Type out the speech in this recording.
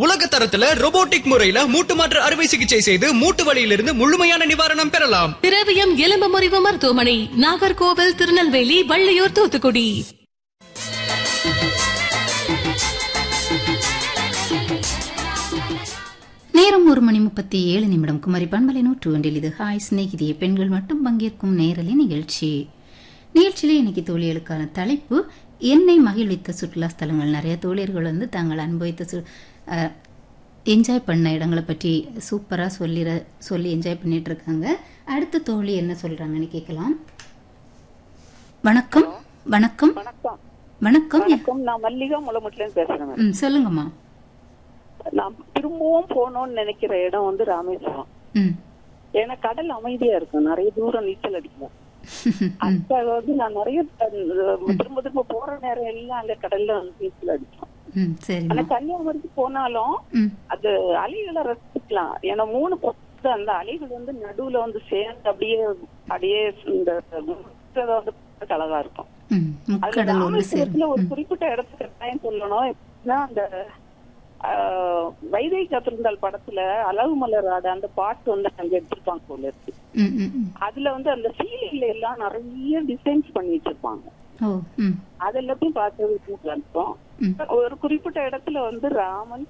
உலக தரத்துல robotic முறையில மூட்டு மாற்று அறுவை சிகிச்சை செய்து மூட்டு வலியிலிருந்து முழுமையான நிவாரணம் பெறலாம் திரவியம் எலும்பு முறிவு மருத்துவமனை நாகர்கோவில் திருநெல்வேலி வள்ளியூர் தூத்துக்குடி நேரம் ஒரு மணி முப்பத்தி ஏழு நிமிடம் குமரி பண்பலை நூற்று ஒன்றில் இது ஹாய் சிநேகிதிய பெண்கள் மட்டும் பங்கேற்கும் நேரலை நிகழ்ச்சி நிகழ்ச்சியிலே இன்னைக்கு தோழிகளுக்கான தலைப்பு என்னை மகிழ்வித்த சுற்றுலா ஸ்தலங்கள் நிறைய தோழியர்கள் வந்து தாங்கள் அனுபவித்த சு என்ஜாய் பண்ண இடங்களை பற்றி சூப்பராக சொல்லிற சொல்லி என்ஜாய் பண்ணிட்டு இருக்காங்க அடுத்த தோழி என்ன சொல்றாங்கன்னு கேட்கலாம் வணக்கம் வணக்கம் வணக்கம் வணக்கம் வணக்கம் நான் மல்லிகா முளமுட்டுல இருந்து பேசுறேன் மேடம். ம் சொல்லுங்கம்மா நான் திரும்பவும் போகணும்னு நினைக்கிற இடம் வந்து ராமேஸ்வரம் ம் ஏன்னா கடல் அமைதியா இருக்கும் நிறைய தூரம் நீச்சல் அடிக்கும் அதுக்காக வந்து நான் நிறைய அஹ், திரும்ப திரும்ப போற நேரம் எல்லாம் அங்க கடல்ல வந்து நீச்சல் அடிக்கும் ம் சரிம்மா ஆனா கன்னியாகுமரிக்கு போனாலும் ம் அது அலைகளை ரசிக்கலாம் ஏன்னா மூணு பக்கம் அந்த அலைகள் வந்து நடுவுல வந்து சேர்ந்து அப்படியே அப்படியே இந்த முற்றத வந்து பார்க்க அழகா இருக்கும் ம் அதுல முக்கடல் ஒன்று சேரும் ராமேஸ்வரத்துல ஒரு குறிப்பிட்ட இடத்துக்கு கட்டாயம் சொல்லணும் எப்படின்னா அந்த ஆஹ், வைதை காத்திருந்தால் படத்துல அழகு மலர் ஆட அந்த பாட்டு வந்து அங்க எடுத்திருப்பாங்க போல இருக்கு ம் ம் ம் அதுல வந்து அந்த சீலையில எல்லாம் நிறைய டிசைன்ஸ் பண்ணி வச்சிருப்பாங்க ஓ ம் அது எல்லாத்தையும் பார்த்து இருக்கும் ம் ஒரு குறிப்பிட்ட இடத்துல வந்து ராமன்